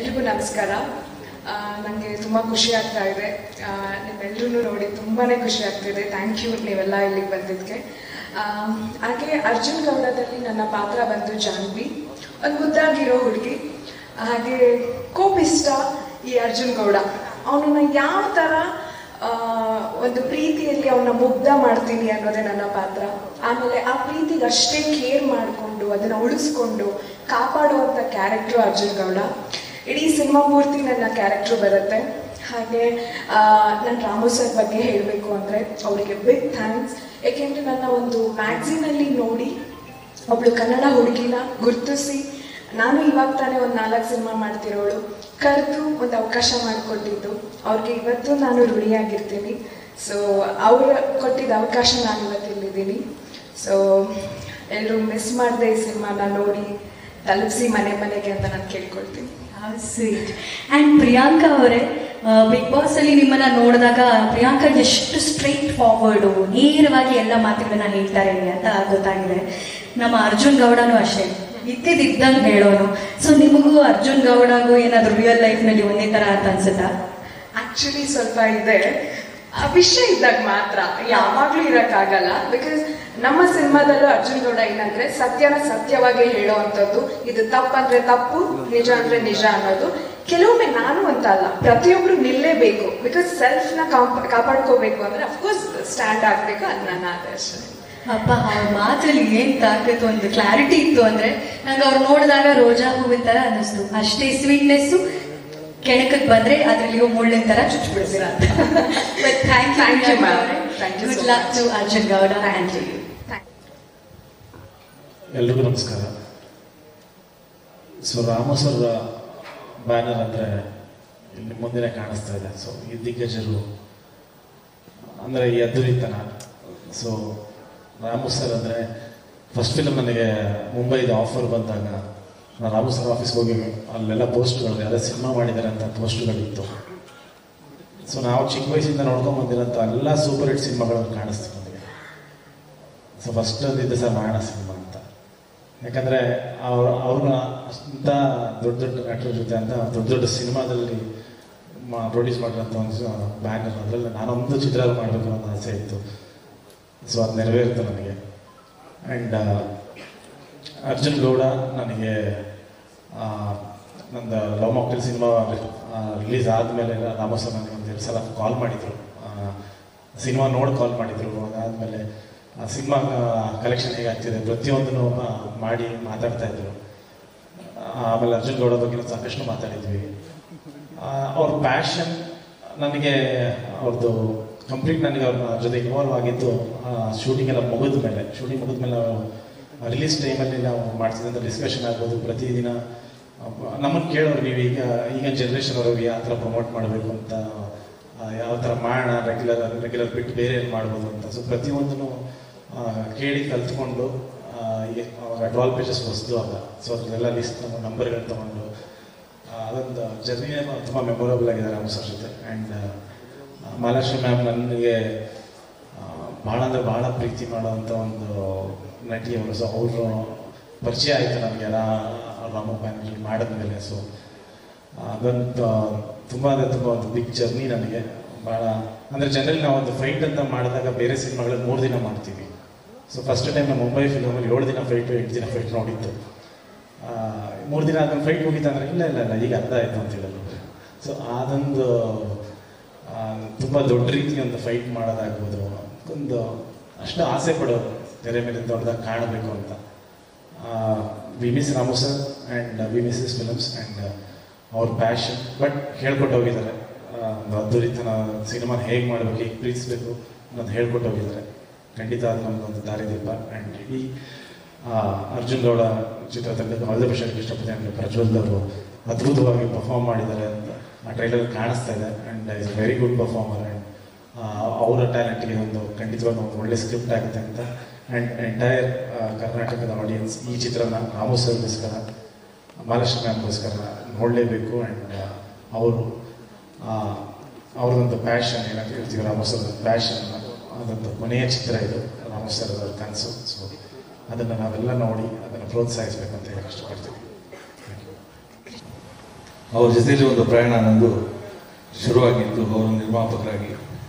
ಎಲ್ರಿಗೂ ನಮಸ್ಕಾರ ನನಗೆ ತುಂಬ ಖುಷಿ ಆಗ್ತಾ ಇದೆ ನಿಮ್ಮೆಲ್ಲರೂ ನೋಡಿ ತುಂಬಾ ಖುಷಿ ಆಗ್ತಿದೆ ಥ್ಯಾಂಕ್ ಯು ನೀವೆಲ್ಲ ಇಲ್ಲಿಗೆ ಬಂದಿದ್ದಕ್ಕೆ ಆ, ಹಾಗೆ ಅರ್ಜುನ್ ಗೌಡದಲ್ಲಿ ನನ್ನ ಪಾತ್ರ ಬಂದು ಜಾನ್ವಿ ಒಂದು ಮುದ್ದಾಗಿರೋ ಹುಡುಗಿ ಹಾಗೆ ಕೋಪಿಷ್ಟ ಈ ಅರ್ಜುನ್ ಗೌಡ ಅವನನ್ನ ಯಾವ ಥರ ಆ, ಒಂದು ಪ್ರೀತಿಯಲ್ಲಿ ಅವನ್ನ ಮುಗ್ಧ ಮಾಡ್ತೀನಿ ಅನ್ನೋದೇ ನನ್ನ ಪಾತ್ರ ಆಮೇಲೆ ಆ ಪ್ರೀತಿಗೆ ಅಷ್ಟೇ ಕೇರ್ ಮಾಡಿಕೊಂಡು ಅದನ್ನ ಉಳಿಸ್ಕೊಂಡು ಕಾಪಾಡುವಂಥ ಕ್ಯಾರೆಕ್ಟ್ರು ಅರ್ಜುನ್ ಗೌಡ ಇಡೀ ಸಿನಿಮಾ ಪೂರ್ತಿ ನನ್ನ ಕ್ಯಾರೆಕ್ಟ್ರು ಬರುತ್ತೆ ಹಾಗೆ ನನ್ನ ರಾಮು ಸರ್ ಬಗ್ಗೆ ಹೇಳಬೇಕು ಅಂದರೆ ಅವರಿಗೆ ಬಿಗ್ ಥ್ಯಾಂಕ್ಸ್ ಏಕೆಂದರೆ ನನ್ನ ಒಂದು ಮ್ಯಾಗ್ಝಿನಲ್ಲಿ ನೋಡಿ ಒಬ್ಳು ಕನ್ನಡ ಹುಡುಗಿನ ಗುರ್ತಿಸಿ ನಾನು ಇವಾಗ ತಾನೇ ಒಂದು ನಾಲ್ಕು ಸಿನಿಮಾ ಮಾಡ್ತಿರೋಳು ಕರೆದು ಒಂದು ಅವಕಾಶ ಮಾಡಿಕೊಟ್ಟಿದ್ದು ಅವ್ರಿಗೆ ಇವತ್ತು ನಾನು ಋಣಿಯಾಗಿರ್ತೀನಿ ಸೊ ಅವ್ರು ಕೊಟ್ಟಿದ್ದ ಅವಕಾಶ ನಾನು ಇವತ್ತು ಇಲ್ಲಿದ್ದೀನಿ ಸೊ ಎಲ್ಲರೂ ಮಿಸ್ ಮಾಡದೆ ಈ ಸಿನಿಮಾನ ನೋಡಿ ತಲುಪಿಸಿ ಮನೆ ಮನೆಗೆ ಅಂತ ನಾನು ಕೇಳ್ಕೊಳ್ತೀನಿ ಸ್ವೀಟ್ ಆ್ಯಂಡ್ ಪ್ರಿಯಾಂಕಾ ಅವರೇ ಬಿಗ್ ಬಾಸ್ ಅಲ್ಲಿ ನಿಮ್ಮನ್ನ ನೋಡಿದಾಗ ಪ್ರಿಯಾಂಕಾ ಎಷ್ಟು ಸ್ಟ್ರೈಟ್ ಫಾರ್ವರ್ಡು ನೇರವಾಗಿ ಎಲ್ಲ ಮಾತುಗಳನ್ನ ಹೇಳ್ತಾರೆ ಅಂತ ಗೊತ್ತಾಗಿದೆ ನಮ್ಮ ಅರ್ಜುನ್ ಗೌಡನೂ ಅಷ್ಟೇ ಇದ್ದಿದ್ದಂಗೆ ಹೇಳೋನು ಸೊ ನಿಮಗೂ ಅರ್ಜುನ್ ಗೌಡಗೂ ಏನಾದರೂ ರಿಯಲ್ ಲೈಫ್ನಲ್ಲಿ ಒಂದೇ ಥರ ಅಂತ ಅನ್ಸುತ್ತಾ ಆಕ್ಚುಲಿ ಸ್ವಲ್ಪ ಇದೆ ಆ ವಿಷಯ ಇದ್ದಾಗ ಮಾತ್ರ ಯಾವಾಗ್ಲೂ ಇರಕ್ಕಾಗಲ್ಲ ಬಿಕಾಸ್ ನಮ್ಮ ಸಿನಿಮಾದಲ್ಲೂ ಅರ್ಜುನ್ ಗೌಡ ಏನಂದ್ರೆ ಸತ್ಯನ ಸತ್ಯವಾಗಿ ಹೇಳೋ ಅಂಥದ್ದು ಇದು ತಪ್ಪಂದ್ರೆ ತಪ್ಪು ನಿಜ ಅಂದ್ರೆ ನಿಜ ಅನ್ನೋದು ಕೆಲವೊಮ್ಮೆ ನಾನು ಅಂತ ಅಲ್ಲ ಪ್ರತಿಯೊಬ್ರು ನಿಲ್ಲೇಬೇಕು ಬಿಕಾಸ್ ಸೆಲ್ಫ್ ನ ಕಾಂಪ್- ಕಾಪಾಡ್ಕೋಬೇಕು ಅಂದ್ರೆ ಅಫ್ಕೋರ್ಸ್ ಸ್ಟ್ಯಾಂಡ್ ಆಗ್ಬೇಕು ಅದು ನನ್ನ ಆದರ್ಶ ಅಪ್ಪ ಅವ್ರ ಮಾತಲ್ಲಿ ಏನ್ ತಾಕತ್ತು ಒಂದು ಕ್ಲಾರಿಟಿ ಇತ್ತು ಅಂದ್ರೆ ನಂಗೆ ಅವ್ರು ನೋಡಿದಾಗ ರೋಜಾ ಹೂವಿನ ತರ ಅನ್ನಿಸ್ತು ಅಷ್ಟೇ ಸ್ವೀಟ್ನೆಸ್ಸು ಕೆಣಕಕ್ಕೆ ಬಂದ್ರೆ ಅದ್ರಲ್ಲಿಯೂ ಮುಳ್ಳಿನ ತರ ಚುಚ್ಚಿಬಿಡ್ತೀರ thank Thank you, you ma'am. Thank you so good luck much. To Arjun Gowda and you ಎಲ್ರಿಗೂ ನಮಸ್ಕಾರ ಸೊ ರಾಮ ಸರ್ ಬ್ಯಾನರ್ ಅಂದರೆ ಇಲ್ಲಿ ಮುಂದಿನ ಕಾಣಿಸ್ತಾ ಇದೆ ಸೊ ಈ ದಿಗ್ಗಜರು ಅಂದರೆ ಈ ಅದ್ದುರಿತನ ಸೊ ರಾಮು ಸರ್ ಅಂದರೆ ಫಸ್ಟ್ ಫಿಲಮ್ ನನಗೆ ಮುಂಬೈದ ಆಫರ್ ಬಂದಾಗ ನಾನು ರಾಮು ಸರ್ ಆಫೀಸ್ಗೆ ಹೋಗಿ ಅಲ್ಲೆಲ್ಲ ಪೋಸ್ಟ್ಗಳು ಯಾರೋ ಸಿನಿಮಾ ಮಾಡಿದ್ದಾರೆ ಅಂತ ಪೋಸ್ಟ್ಗಳಿತ್ತು ಸೊ ನಾವು ಚಿಕ್ಕ ವಯಸ್ಸಿಂದ ನೋಡ್ಕೊಂಡು ಬಂದಿರೋಂಥ ಎಲ್ಲ ಸೂಪರ್ ಹಿಟ್ ಸಿನಿಮಾಗಳನ್ನು ಕಾಣಿಸ್ತು ನನಗೆ ಸೊ ಫಸ್ಟ್ ಅಂದಿದ್ದೆ ಸರ್ ಮಾಡೋಣ ಸಿನಿಮಾ ಅಂತ ಯಾಕಂದರೆ ಅವ್ರ ಅವ್ರನ್ನ ಅಂತ ದೊಡ್ಡ ದೊಡ್ಡ ನಟರ ಜೊತೆ ಅಂತ ದೊಡ್ಡ ದೊಡ್ಡ ಸಿನಿಮಾದಲ್ಲಿ ಪ್ರೊಡ್ಯೂಸ್ ಮಾಡಿರೋಂಥ ಒಂದು ಬ್ಯಾನರ್ ಅದರಲ್ಲಿ ನಾನೊಂದು ಚಿತ್ರ ಮಾಡಬೇಕು ಅನ್ನೋ ಆಸೆ ಇತ್ತು ಸೊ ಅದು ನೆರವೇರಿತು ನನಗೆ ಆ್ಯಂಡ್ ಅರ್ಜುನ್ ಗೌಡ ನನಗೆ ಆ, ನಂದು ಲವ್ ಮಾಕ್ಟೆಲ್ ಸಿನಿಮಾ ರಿಲೀಸ್ ಆದಮೇಲೆ ರಾಮ ಸರ್ ನನಗೆ ಒಂದು ಎರಡು ಸಲ ಕಾಲ್ ಮಾಡಿದರು ಸಿನಿಮಾ ನೋಡಿ ಕಾಲ್ ಮಾಡಿದರು ಅದಾದಮೇಲೆ ಆ ಸಿನಿಮಾ ಕಲೆಕ್ಷನ್ ಹೇಗಾಗ್ತಿದೆ ಪ್ರತಿಯೊಂದನ್ನು ಮಾಡಿ ಮಾತಾಡ್ತಾ ಇದ್ರು ಆಮೇಲೆ ಅರ್ಜುನ್ ಗೌಡ ಬಗ್ಗೆ ಸಾಕಷ್ಟು ಮಾತಾಡಿದ್ವಿ ಆ, ಅವ್ರ ಪ್ಯಾಷನ್ ನನಗೆ ಅವ್ರದ್ದು ಕಂಪ್ಲೀಟ್ ನನಗೆ ಅವ್ರ ಜೊತೆ ಇನ್ವಾಲ್ವ್ ಆಗಿದ್ದು ಶೂಟಿಂಗ್ ಎಲ್ಲ ಮುಗಿದ ಮೇಲೆ ಶೂಟಿಂಗ್ ಮುಗಿದ ಮೇಲೆ ನಾವು ರಿಲೀಸ್ ಟೈಮಲ್ಲಿ ನಾವು ಮಾಡ್ತಿದ್ದಂಥ ಡಿಸ್ಕಷನ್ ಆಗ್ಬೋದು ಪ್ರತಿದಿನ ನಮ್ಮನ್ನು ಕೇಳೋರು ನೀವು ಈಗ ಈಗ ಜನ್ರೇಷನ್ ಅವ್ರಿಗೆ ಯಾವ ಥರ ಪ್ರಮೋಟ್ ಮಾಡಬೇಕು ಅಂತ ಆ, ಯಾವ ಥರ ಮಾಡೋಣ ರೆಗ್ಯುಲರ್ ರೆಗ್ಯುಲರ್ ಬಿಟ್ಟು ಬೇರೆ ಏನು ಮಾಡ್ಬೋದು ಅಂತ ಸೊ ಪ್ರತಿಯೊಂದನ್ನು ಆ, ಕೇಳಿ ಕಲ್ತ್ಕೊಂಡು ಟ್ವೆಲ್ ಪೇಜಸ್ ಹೊಸದು ಆಗ ಸೊ ಅದನ್ನೆಲ್ಲ ಲಿಸ್ಟ್ ನಮ್ಮ ನಂಬರ್ಗಳು ತೊಗೊಂಡು ಆ, ಅದೊಂದು ಜರ್ನಿ ತುಂಬ ಮೆಮೊರಬಲ್ ಆಗಿದೆ ರಾಮ್ ಸರ್ ಜೊತೆ ಆ್ಯಂಡ್ ಮಹಾಲಕ್ಷ್ಮಿ ಮ್ಯಾಮ್ ನನಗೆ ಆ, ಭಾಳ ಅಂದರೆ ಭಾಳ ಪ್ರೀತಿ ಮಾಡೋವಂಥ ಒಂದು ನಟಿ ಅವರು ಸೊ ಅವರು ಪರಿಚಯ ಆಯಿತು ನನಗೆ ರಾಮ ಬ್ಯಾನರ್ಜಿ ಮಾಡಿದ್ಮೇಲೆ ಸೊ ಅದೊಂದು ತುಂಬ ಅಂದರೆ ತುಂಬ ಒಂದು ಬಿಗ್ ಜರ್ನಿ ನನಗೆ ಭಾಳ ಅಂದರೆ ಜನರಲಿ ನಾವು ಒಂದು ಫೈಟ್ ಅಂತ ಮಾಡಿದಾಗ ಬೇರೆ ಸಿನಿಮಾಗಳಲ್ಲಿ ಮೂರು ದಿನ ಮಾಡ್ತೀವಿ ಸೊ ಫಸ್ಟ್ ಟೈಮ್ ನಾನು ಮುಂಬೈ ಫಿಲ್ಮಲ್ಲಿ ಏಳು ದಿನ ಫೈಟು ಎಂಟು ದಿನ ಫೈಟ್ ನೋಡಿದ್ದು ಮೂರು ದಿನ ಆದ್ಮೇಲೆ ಫೈಟ್ ಮುಗಿತು ಅಂದರೆ ಇಲ್ಲ ಇಲ್ಲ ಇಲ್ಲ ಈಗ ಅರ್ಧ ಆಯಿತು ಅಂತ ಹೇಳೋದು ಸೊ ಅದೊಂದು ತುಂಬ ದೊಡ್ಡ ರೀತಿ ಒಂದು ಫೈಟ್ ಮಾಡೋದಾಗ್ಬೋದು ಒಂದು ಅಷ್ಟು ಆಸೆ ಪಡೋರು ತೆರೆ ಮೇಲೆ ದೊಡ್ಡದಾಗಿ ಕಾಣಬೇಕು ಅಂತ we miss Ramu sir and we miss his films and ಅವ್ರ ಪ್ಯಾಷನ್ ಬಟ್ ಹೇಳ್ಕೊಟ್ಟು ಹೋಗಿದ್ದಾರೆ ಆ, ಒಂದು ಅದ್ದೂರಿತನ ಸಿನಿಮಾನ ಹೇಗೆ ಮಾಡಬೇಕು ಹೇಗೆ ಪ್ರೀತಿಸ್ಬೇಕು ಅನ್ನೋದು ಹೇಳ್ಕೊಟ್ಟು ಹೋಗಿದ್ದಾರೆ ಖಂಡಿತ ಅದು ನಮಗೊಂದು ದಾರಿದೀಪ ಆ್ಯಂಡ್ ಇಡೀ ಆ, ಅರ್ಜುನ್ ಗೌಡ ಚಿತ್ರತಂಡಕ್ಕೆ ಆಲ್ ದ ಬೆಸ್ಟ್ ಇಷ್ಟಪಡ್ತೀನಿ ಅಂದರೆ ಪ್ರಜ್ವಲ್ ಅವರು ಅದ್ಭುತವಾಗಿ ಪರ್ಫಾರ್ಮ್ ಮಾಡಿದ್ದಾರೆ ಅಂತ ಆ ಟ್ರೈಲರ್ ಕಾಣಿಸ್ತಾ ಇದೆ and is a very good performer and ಅವರ ಟ್ಯಾಲೆಂಟ್ಗೆ ಒಂದು ಖಂಡಿತವಾಗಿ ಒಂದು ಒಳ್ಳೆ ಸ್ಕ್ರಿಪ್ಟ್ ಆಗುತ್ತೆ ಅಂತ ಆ್ಯಂಡ್ ಎಂಟೈರ್ ಕರ್ನಾಟಕದ ಆಡಿಯನ್ಸ್ ಈ ಚಿತ್ರನ ರಾಮು ಸರ್ಗೋಸ್ಕರ ಮಹಾಲಕ್ಷ್ಮಿ ಮ್ಯಾಮ್ಗೋಸ್ಕರ ನೋಡಲೇಬೇಕು ಆ್ಯಂಡ್ ಅವರು ಅವ್ರದ್ದೊಂದು ಪ್ಯಾಷನ್ ಏನಂತ ಹೇಳ್ತೀವಿ ರಾಮು ಸರ್ ಪ್ಯಾಷನ್ ಅದೊಂದು ಕೊನೆಯ ಚಿತ್ರ ಇದು ರಾಮು ಸರ್ ಅವರ ಕನಸು ಸೊ ಅದನ್ನು ನಾವೆಲ್ಲ ನೋಡಿ ಅದನ್ನು ಪ್ರೋತ್ಸಾಹಿಸಬೇಕು ಅಂತ ಹೇಳಿ ಇಷ್ಟಪಡ್ತೀವಿ ಅವ್ರ ಜೊತೆಲಿ ಒಂದು ಪ್ರಯಾಣ ನಂದು ಶುರುವಾಗಿದ್ದು ಅವರು ನಿರ್ಮಾಪಕರಾಗಿ